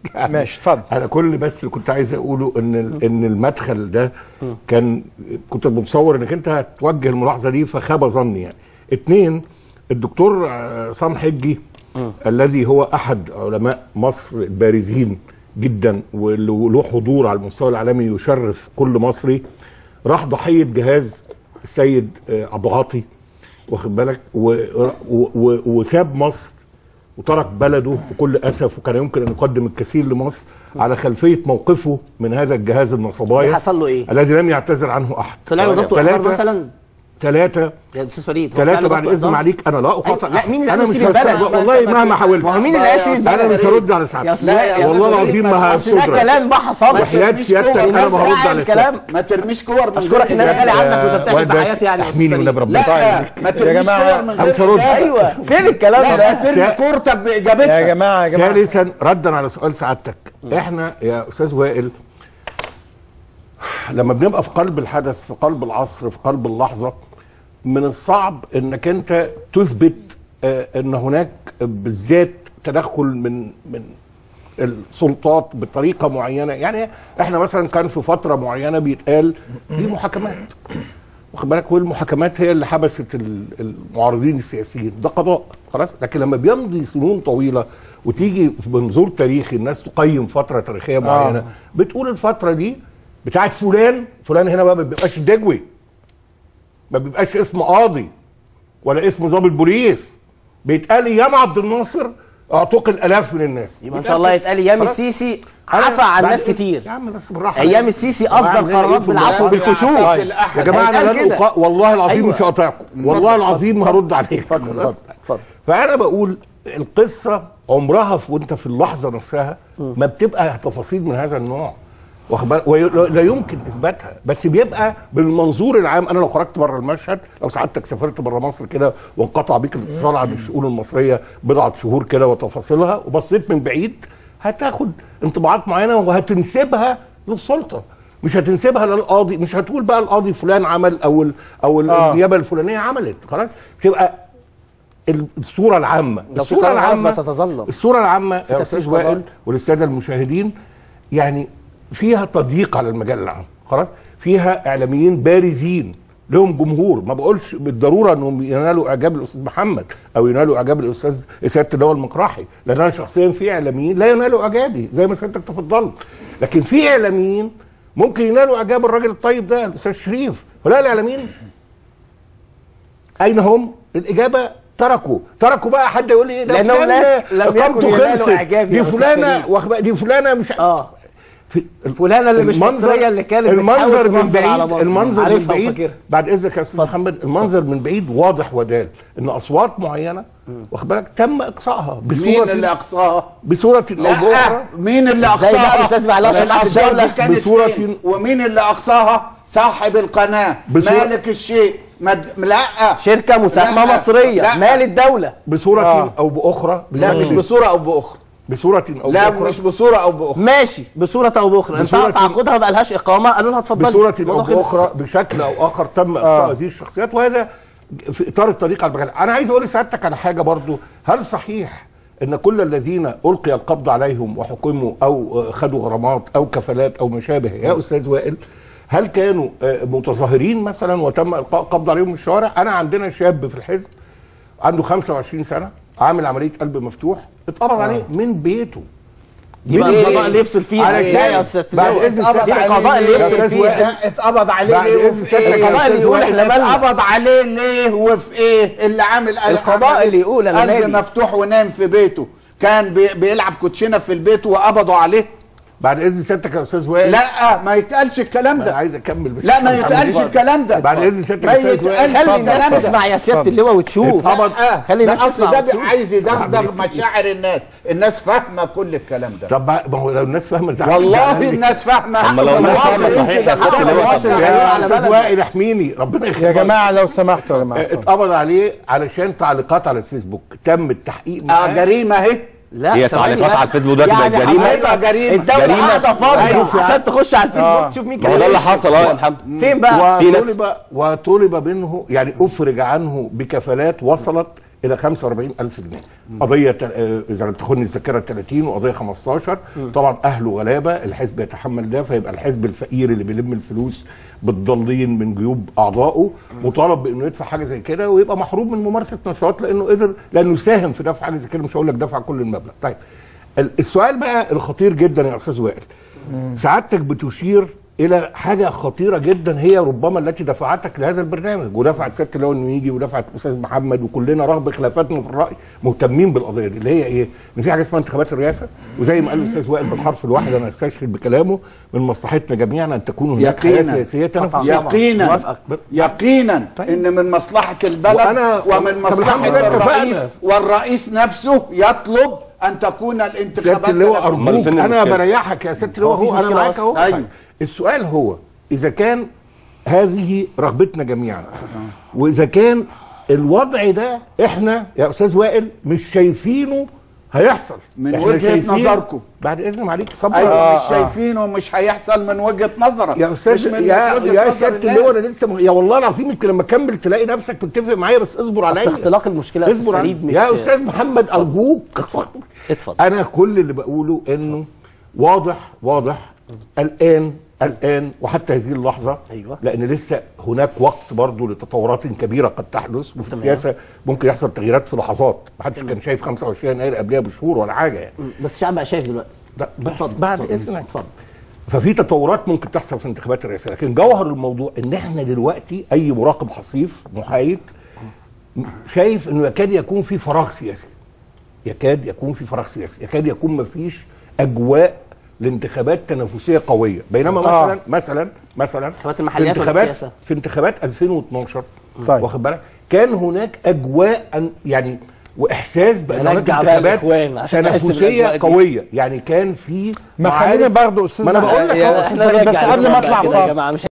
يعني ماشي، اتفضل. انا كل بس اللي كنت عايز اقوله ان ال- ان المدخل ده كان كنت متصور انك انت هتوجه الملاحظه دي فخاب ظني يعني اتنين الدكتور آه، عصام حجي الذي هو احد علماء مصر البارزين جدا وله حضور على المستوى العالمي يشرف كل مصري راح ضحيه جهاز السيد آه، عبد العاطي واخد بالك و- و- و- وساب مصر وترك بلده بكل اسف وكان يمكن ان يقدم الكثير لمصر على خلفيه موقفه من هذا الجهاز النصبايا حصل له ايه؟ الذي لم يعتذر عنه احد طلع له ضبط احمر ثلاثة- مثلا ثلاثة يا استاذ فريد هو طلع ثلاثة له بعد ضبط اذن إحمر؟ عليك انا لا اقاطع أيوة، لا مين اللي انا قال مش سيب البلد؟ هستغرب والله مهما حاولت ما هو مين اللي قال سيب انا البلد؟ مش هرد على يا سعادتك أستاذ لا، يا والله أستاذ العظيم ما أصل ده هصدرك كلام ما حصلش وحياة سيادتك انا ما هرد على الكلام سيادتك ما ترميش كور من اشكرك ان انا سيادتك، غالي عنك آه، وانت بتعمل وائل بحياتي باشا، يعني يا احميني أستاذ والنبي فريد. ربنا لا يسعدك. ما ترميش جماعة، كور من أنا غير مش هرد. إجابة. ايوه فين الكلام لا ده؟ ترمي سا- كورتك باجابتها يا جماعه يا جماعه ثالثا ردا على سؤال سعادتك احنا يا استاذ وائل لما بنبقى في قلب الحدث في قلب العصر في قلب اللحظه من الصعب انك انت تثبت آه، ان هناك بالذات تدخل من من السلطات بطريقه معينه يعني احنا مثلا كان في فتره معينه بيتقال دي محاكمات واخد بالك والمحاكمات هي اللي حبست ال- المعارضين السياسيين ده قضاء خلاص لكن لما بيمضي سنين طويله وتيجي بمنظور تاريخي الناس تقيم فتره تاريخيه معينه آه. بتقول الفتره دي بتاعت فلان فلان هنا بقى ما بيبقاش دجوي ما بيبقاش اسم قاضي ولا اسم ضابط بوليس بيتقال ايام عبد الناصر اعتقل الاف من الناس يبقى ان شاء الله يتقال ايام خلاص. السيسي عفى عن بعد ناس إذن- كتير يا عم بس بالراحه ايام السيسي اصدر وبعدين قرارات لقيته بالعفو بالعافية. بالكشوف يا جماعه انا هيتقال لن كده. أقا... والله العظيم أيوة. مش هقاطعكم والله العظيم هرد عليك اتفضل اتفضل فانا بقول القصه عمرها في وانت في اللحظه نفسها ما بتبقى تفاصيل من هذا النوع واخد بالك؟ ولا لا يمكن اثباتها بس بيبقى بالمنظور العام انا لو خرجت بره المشهد لو سعادتك سافرت بره مصر كده وانقطع بيك الاتصال عن الشؤون المصريه بضعه شهور كده وتفاصيلها وبصيت من بعيد هتاخد انطباعات معينه وهتنسبها للسلطه مش هتنسبها للقاضي مش هتقول بقى القاضي فلان عمل او ال او ال- آه. النيابه الفلانيه عملت خلاص تبقى الصوره العامه لو في الصوره قرارات العامه بتتظلم. الصوره العامه يا تفتيش استاذ قضائي. وائل وللساده المشاهدين يعني فيها تضييق على المجال العام خلاص فيها اعلاميين بارزين لهم جمهور ما بقولش بالضروره انهم ينالوا اعجاب الاستاذ محمد او ينالوا اعجاب الاستاذ سياده اللواء المقراحي لان انا شخصيا في اعلاميين لا ينالوا اعجابي زي ما سيادتك تفضلت لكن في اعلاميين ممكن ينالوا اعجاب الراجل الطيب ده الاستاذ شريف ولا الاعلاميين اين هم؟ الاجابه تركوا تركوا بقى حد يقول لي ايه ده لأنهم فلان لا- لم إقامته يكن ينالوا خلصت. إعجابي دي يا أستاذ فلانه فريد. واخد بالك؟ دي فلانه مش اه في فلانة اللي مش مصرية اللي كانت المنظر بتحاول من تنظر على بعيد مصر. المنظر من عارفها بعيد وفاكرها. بعد اذنك يا استاذ محمد المنظر من بعيد واضح ودال ان اصوات معينه واخد بالك تم اقصائها مين بصوره اللي اقصاها؟ بصوره او باخرى لا مين اللي إزاي بقى اقصاها؟ مش لازم يعلقوا شماعة الأصوات الدولة؟ دي كانت بصورة- فين؟ ومين اللي اقصاها؟ صاحب القناه بصورة- مالك الشيء مد... لا شركة مساهمة لا. مصرية لا. مال الدولة بصوره آه. او باخرى لا مش بصوره او باخرى بصوره او لا باخرى مش بصوره او باخرى ماشي بصورة أو بأخرى بصورة- انتهى تعاقدها ما بقالهاش إقامة قالوا لها اتفضلي بصورة الموضوع أو خلص. بأخرى بشكل أو آخر تم إقصاء هذه الشخصيات وهذا في إطار الطريق على المجال أنا عايز أقول لسعادتك على حاجة برضو هل صحيح أن كل الذين ألقي القبض عليهم وحكموا أو آه، خدوا غرامات أو كفالات أو ما شابه يا أستاذ وائل هل كانوا آه، متظاهرين مثلا وتم إلقاء القبض عليهم من الشوارع أنا عندنا شاب في الحزب عنده 25 سنة عامل عملية قلب مفتوح اتقبض عليه من بيته يبقى من القضاء بيته. اللي يفصل فيها على لا يا شيء. أستاذ بعد تلاوي. إذن اتقبض سيادتك- عليه القضاء اللي ليه؟ يفصل يا فيها. لا، اتقبض عليه بعد ليه إذن وفي سيادتك يا ايه؟ القضاء اللي أستاذ يقول وائل، احنا مالنا اتقبض عليه ليه وفي ايه اللي عامل القضاء اللي يقول أنا قلب مالي. مفتوح ونام في بيته كان بي... بيلعب كوتشينه في البيت وقبضوا عليه بعد اذن سيادتك يا استاذ وائل لا ما يتقالش الكلام انا ده عايز اكمل بس لا ما محمد يتقالش اتفضل. الكلام ده بعد اذن سيادتك ما يا أستاذ وائل. يتقالش خلي الكلام الناس ده. تسمع يا سيادة اللواء وتشوف اتقبض آه. خلي ده الناس اصل تسمع ده وتشوف. عايز يدغدغ مشاعر الناس الناس فاهمه كل الكلام ده طب ما هو لو الناس فاهمه زعل والله زعل ليه؟ الناس فاهمه أما لو الناس فاهمة صحيح يا ست لواء طب يا استاذ وائل احميني ربنا يخليك يا جماعه لو سمحتوا يا جماعه اتقبض عليه علشان تعليقات على الفيسبوك تم التحقيق اه معاه جريمه اهي لا هي ثواني تعليقات بس. على الفيسبوك دلوقتي بقت يعني جريمة؟ حضرتك أيوة جريمة. الدولة جريمة. قاعدة فاضية أيوة. عشان تخش على الفيسبوك آه. تشوف مين ما هو ده كان اللي حصل اه يا محمد فين بقى في ناس- وطلب وطلب منه يعني افرج عنه بكفالات وصلت الى 45000 جنيه قضيه تل- آه، اذا لم تخني الذاكره 30 وقضيه 15 طبعا اهله غلابه الحزب يتحمل ده فيبقى الحزب الفقير اللي بيلم الفلوس بالضالين من جيوب اعضائه مطالب بانه يدفع حاجه زي كده ويبقى محروم من ممارسه نشاط لانه قدر لانه ساهم في دفع حاجه زي كده مش هقول لك دفع كل المبلغ طيب ال- السؤال بقى الخطير جدا يا استاذ وائل سعادتك بتشير الى حاجه خطيره جدا هي ربما التي دفعتك لهذا البرنامج ودفعت سياده اللواء انه يجي ودفعت الاستاذ محمد وكلنا رغم خلافاتنا في الراي مهتمين بالقضيه دي اللي هي ايه؟ ان في حاجه اسمها انتخابات الرئاسه وزي ما قال الاستاذ وائل بالحرف الواحد انا استشهد بكلامه من مصلحتنا جميعا ان تكون هناك حياه يقينا. سياسيه تنافسيه يقينا موافقك. يقينا طيب. ان من مصلحه البلد وأنا- ومن طب مصلحه الحمد لله الرئيس اتفقنا. والرئيس نفسه يطلب ان تكون الانتخابات سياده اللواء تنافسية. ارجوك فين انا المشكلة؟ بريحك يا سياده اللواء هو مفيش اهو انا مشكلة معاك أصلاً. اهو أيوة. طيب. السؤال هو اذا كان هذه رغبتنا جميعا واذا كان الوضع ده احنا يا استاذ وائل مش شايفينه هيحصل من إحنا وجهة شايفين- نظركم. بعد اذن عليك صبر ايوه مش شايفينه مش هيحصل من وجهه نظرك يا مش استاذ من يا وجهة يا نظر سياده الناس. اللواء انا لسه م- يا والله العظيم يمكن لما اكمل تلاقي نفسك متفق معايا بس اصبر اصل عليا اختلاق المشكله يا اصبر استاذ عليا فريد مش يا استاذ محمد ارجوك اتفضل اتفضل انا كل اللي بقوله انه واضح واضح الان الان وحتى هذه اللحظه أيوة. لان لسه هناك وقت برضه لتطورات كبيره قد تحدث وفي السياسه ممكن يحصل تغييرات في لحظات ما حدش كان شايف 25 يناير قبلها بشهور ولا حاجه يعني بس الشعب بقى شايف دلوقتي لا بس اتفضل، بعد اتفضل، اذنك اتفضل. ففي تطورات ممكن تحصل في انتخابات الرئاسه لكن جوهر الموضوع ان احنا دلوقتي اي مراقب حصيف محايد شايف انه يكاد يكون في فراغ سياسي يكاد يكون في فراغ سياسي يكاد يكون ما فيش اجواء لانتخابات تنافسيه قويه بينما آه. مثلا مثلا مثلا انتخابات المحليات في ولا انتخابات السياسة؟ في انتخابات 2012 طيب. واخد بالك كان هناك اجواء أن- يعني واحساس بان هناك نرجع بقى انتخابات الإخوان عشان نحس تنافسيه بالأجواء دي. قويه يعني كان في ما معارك- خلينا برضه استاذ ما أنا بقول لك يا- أهو، احنا بس نرجع قبل ما الإخوان اطلع بقى كده يا فاصل جماعه مش